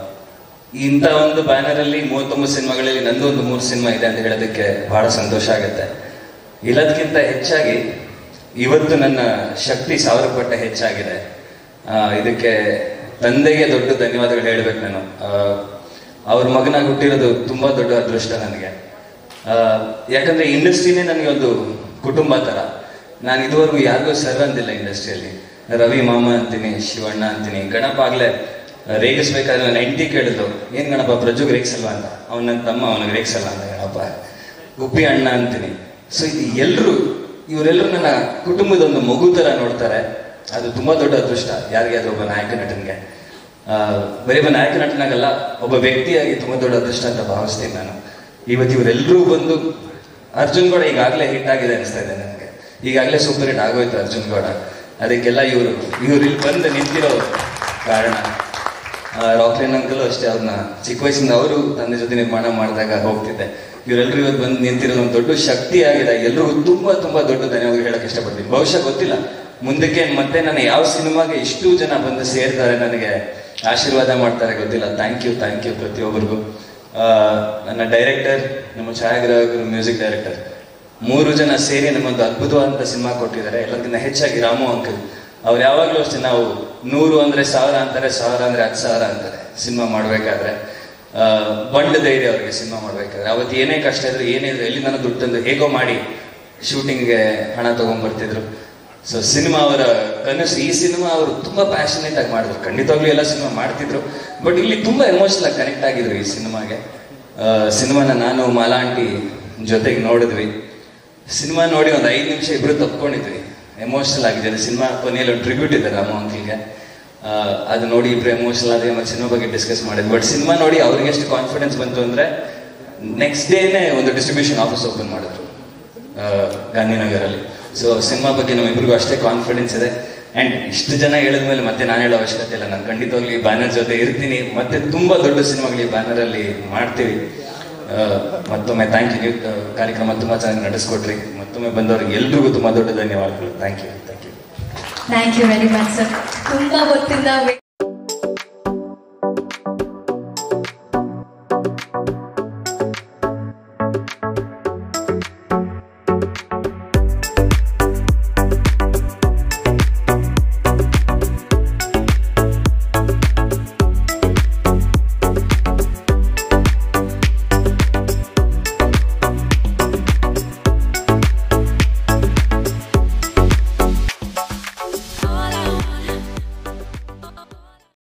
ಇಂಥ ಒಂದು ಬ್ಯಾನರ್ ಅಲ್ಲಿ ಮೂವತ್ತೊಂಬತ್ತು ಸಿನಿಮಾಗಳಲ್ಲಿ ನಂದು ಒಂದು ಮೂರು ಸಿನಿಮಾ ಇದೆ ಅಂತ ಹೇಳೋದಕ್ಕೆ ಬಹಳ ಸಂತೋಷ ಆಗುತ್ತೆ ಇಲ್ಲದಕ್ಕಿಂತ ಹೆಚ್ಚಾಗಿ ಇವತ್ತು ನನ್ನ ಶಕ್ತಿ ಸಾವಿರ ಪಟ್ಟ ಹೆಚ್ಚಾಗಿದೆ ಆ, ಇದಕ್ಕೆ ತಂದೆಗೆ ದೊಡ್ಡ ಧನ್ಯವಾದಗಳು ಹೇಳ್ಬೇಕು ನಾನು ಆ, ಅವ್ರ ಮಗನಾಗಿ ಹುಟ್ಟಿರೋದು ತುಂಬಾ ದೊಡ್ಡ ಅದೃಷ್ಟ ನನಗೆ ಆ, ಯಾಕಂದ್ರೆ ಇಂಡಸ್ಟ್ರಿನೇ ನನಗೆ ಒಂದು ಕುಟುಂಬ ತರ ನಾನು ಇದುವರೆಗೂ ಯಾರಿಗೂ ಸರ್ ಅಂದಿಲ್ಲ ಇಂಡಸ್ಟ್ರಿಯಲ್ಲಿ ರವಿ ಮಾಮ ಅಂತೀನಿ ಶಿವಣ್ಣ ಅಂತೀನಿ ಗಣಪ ಆಗ್ಲೇ ರೇಗಿಸ್ಬೇಕಾದ್ರೆ ನನ್ನ ಹೆಂಡತಿ ಕೇಳಿದ್ರು ಏನ್ ಗಣಪ ಪ್ರಜುಗ್ ರೇಗಿಸಲ್ವಾ ಅಂತ ಅವ್ನ ನನ್ನ ತಮ್ಮ ಅವನಿಗೆ ರೇಗಿಸಲ್ಲ ಅಂತ ಗಣಪ ಗುಬ್ಬಿ ಅಣ್ಣ ಅಂತೀನಿ ಸೊ ಇದು ಎಲ್ರು ಇವರೆಲ್ಲರೂ ನನ್ನ ಕುಟುಂಬದ ಒಂದು ಮಗು ತರ ನೋಡ್ತಾರೆ ಅದು ತುಂಬಾ ದೊಡ್ಡ ಅದೃಷ್ಟ ಯಾರಿಗಾದ್ರೂ ಒಬ್ಬ ನಾಯಕ ನಟನ್ಗೆ ಆ, ಬರೀ ಒಬ್ಬ ನಾಯಕ ನಟನಾಗಲ್ಲ ಒಬ್ಬ ವ್ಯಕ್ತಿಯಾಗಿ ತುಂಬಾ ದೊಡ್ಡ ಅದೃಷ್ಟ ಅಂತ ಭಾವಿಸ್ತೀನಿ ನಾನು ಇವತ್ತು ಇವರೆಲ್ಲರೂ ಬಂದು ಅರ್ಜುನ್ ಗೌಡ ಈಗಾಗಲೇ ಹಿಟ್ ಆಗಿದೆ ಅನಿಸ್ತಾ ಇದೆ ನನಗೆ ಈಗಾಗಲೇ ಸೂಪರ್ ಹಿಟ್ ಆಗೋಯ್ತು ಅರ್ಜುನ್ ಗೌಡ ಅದಕ್ಕೆಲ್ಲ ಇವರು ಇವ್ರು ಇಲ್ಲಿ ಬಂದು ನಿಂತಿರೋ ಕಾರಣ ರಾಕ್ಲಿನ್ ಅಂಕಲ್ ಅಷ್ಟೇ ಅವ್ರನ್ನ ಚಿಕ್ಕ ವಯಸ್ಸಿಂದ ಅವರು ತಂದೆ ಜೊತೆ ನಿರ್ಮಾಣ ಮಾಡಿದಾಗ ಹೋಗ್ತಿದ್ದೆ ಇವರೆಲ್ಲರೂ ಇವತ್ತು ಬಂದು ನಿಂತಿರೋದು ಒಂದು ದೊಡ್ಡ ಶಕ್ತಿ ಆಗಿದೆ ಎಲ್ರಿಗೂ ತುಂಬಾ ತುಂಬಾ ದೊಡ್ಡ ಧನ್ಯವಾದ ಹೇಳಕ್ ಇಷ್ಟಪಡ್ತೀನಿ ಬಹುಶಃ ಗೊತ್ತಿಲ್ಲ ಮುಂದಕ್ಕೆ ಮತ್ತೆ ನನ್ನ ಯಾವ ಸಿನಿಮಾಗೆ ಇಷ್ಟು ಜನ ಬಂದು ಸೇರ್ತಾರೆ ನನಗೆ ಆಶೀರ್ವಾದ ಮಾಡ್ತಾರೆ ಗೊತ್ತಿಲ್ಲ ಥ್ಯಾಂಕ್ ಯು ಥ್ಯಾಂಕ್ ಯು ಪ್ರತಿಯೊಬ್ಬರಿಗೂ ಆ, ನನ್ನ ಡೈರೆಕ್ಟರ್ ನಮ್ಮ ಛಾಯಾಗ್ರಾಹಕರು ಮ್ಯೂಸಿಕ್ ಡೈರೆಕ್ಟರ್ ಮೂರು ಜನ ಸೇರಿ ನಮ್ಮೊಂದು ಅದ್ಭುತವಾದಂಥ ಸಿನಿಮಾ ಕೊಟ್ಟಿದ್ದಾರೆ ಎಲ್ಲದಕ್ಕಿಂತ ಹೆಚ್ಚಾಗಿ ರಾಮು ಅಂಕಲ್ ಅವ್ರು ಯಾವಾಗಲೂ ಅಷ್ಟೇ ನಾವು ನೂರು ಅಂದ್ರೆ ಸಾವಿರ ಅಂತಾರೆ ಸಾವಿರ ಅಂದ್ರೆ ಹತ್ತು ಸಾವಿರ ಅಂತಾರೆ ಸಿನಿಮಾ ಮಾಡ್ಬೇಕಾದ್ರೆ ಆ, ಬಂಡ ಧೈರ್ಯ ಅವ್ರಿಗೆ ಸಿನಿಮಾ ಮಾಡ್ಬೇಕಾದ್ರೆ ಅವತ್ತು ಏನೇ ಕಷ್ಟ ಇದ್ರು ಏನೇ ಇದ್ರು ಎಲ್ಲಿ ನಾನು ದುಡ್ಡು ತಂದು ಹೇಗೋ ಮಾಡಿ ಶೂಟಿಂಗ್ಗೆ ಹಣ ತಗೊಂಡ್ಬರ್ತಿದ್ರು ಸೊ ಸಿನಿಮಾ ಅವರ ಕನಸು ಈ ಸಿನಿಮಾ ಅವರು ತುಂಬಾ ಪ್ಯಾಷನೇಟ್ ಆಗಿ ಮಾಡಿದ್ರು ಖಂಡಿತವಾಗ್ಲೂ ಎಲ್ಲ ಸಿನಿಮಾ ಮಾಡ್ತಿದ್ರು ಬಟ್ ಇಲ್ಲಿ ತುಂಬಾ ಎಮೋಷನಲ್ ಆಗಿ ಕನೆಕ್ಟ್ ಆಗಿದ್ರು ಈ ಸಿನಿಮಾಗೆ ಸಿನಿಮಾನ ನಾನು ಮಾಲಾಂಟಿ ಜೊತೆಗೆ ನೋಡಿದ್ವಿ ಸಿನಿಮಾ ನೋಡಿ ಒಂದು ಐದು ನಿಮಿಷ ಇಬ್ರು ತಪ್ಕೊಂಡಿದ್ವಿ ಎಮೋಷನಲ್ ಆಗಿದೆ ಅದು ಸಿನಿಮಾ ಕೊನೆಯಲ್ಲಿ ಒಂದು ಟ್ರಿಬ್ಯೂಟ್ ಇದೆ ರಾಮ ಅಂಕಲ್ಗೆ ಅದು ನೋಡಿ ಇಬ್ರು ಎಮೋಷನಲ್ ಆದ್ರೆ ಮತ್ತೆ ಸಿನಿಮಾ ಬಗ್ಗೆ ಡಿಸ್ಕಸ್ ಮಾಡಿದ್ವಿ ಬಟ್ ಸಿನಿಮಾ ನೋಡಿ ಅವ್ರಿಗೆ ಎಷ್ಟು ಕಾನ್ಫಿಡೆನ್ಸ್ ಬಂತು ಅಂದ್ರೆ ನೆಕ್ಸ್ಟ್ ಡೇನೆ ಒಂದು ಡಿಸ್ಟ್ರಿಬ್ಯೂಷನ್ ಆಫೀಸ್ ಓಪನ್ ಮಾಡಿದ್ರು ಆ, ಗಾಂಧಿನಗರಲ್ಲಿ ಸೊ ಸಿನಿಮಾ ಬಗ್ಗೆ ನಮ್ಮಿಬ್ರಿಗೂ ಅಷ್ಟೇ ಕಾನ್ಫಿಡೆನ್ಸ್ ಇದೆ ಅಂಡ್ ಇಷ್ಟು ಜನ ಹೇಳಿದ ಮೇಲೆ ಮತ್ತೆ ನಾನು ಹೇಳೋ ಅವಶ್ಯಕತೆ ಇಲ್ಲ ನಾನು ಖಂಡಿತವಾಗ್ಲೂ ಈ ಬ್ಯಾನರ್ ಜೊತೆ ಇರ್ತೀನಿ ಮತ್ತೆ ತುಂಬಾ ದೊಡ್ಡ ಸಿನಿಮಾಗಳು ಈ ಬ್ಯಾನರ್ ಅಲ್ಲಿ ಮಾಡ್ತೀವಿ ಆ, ಮತ್ತೊಮ್ಮೆ ಥ್ಯಾಂಕ್ ಯು ನೀವು ಆ, ಕಾರ್ಯಕ್ರಮ ತುಂಬಾ ಚೆನ್ನಾಗಿ ನಡೆಸ್ಕೊಟ್ರಿ ಮತ್ತೊಮ್ಮೆ ಬಂದವ್ರಿಗೆ ಎಲ್ರಿಗೂ ತುಂಬಾ ದೊಡ್ಡ ಧನ್ಯವಾದಗಳು thank you thank you thank you very much sir ತುಂಬ ಹೊತ್ತಿಂದ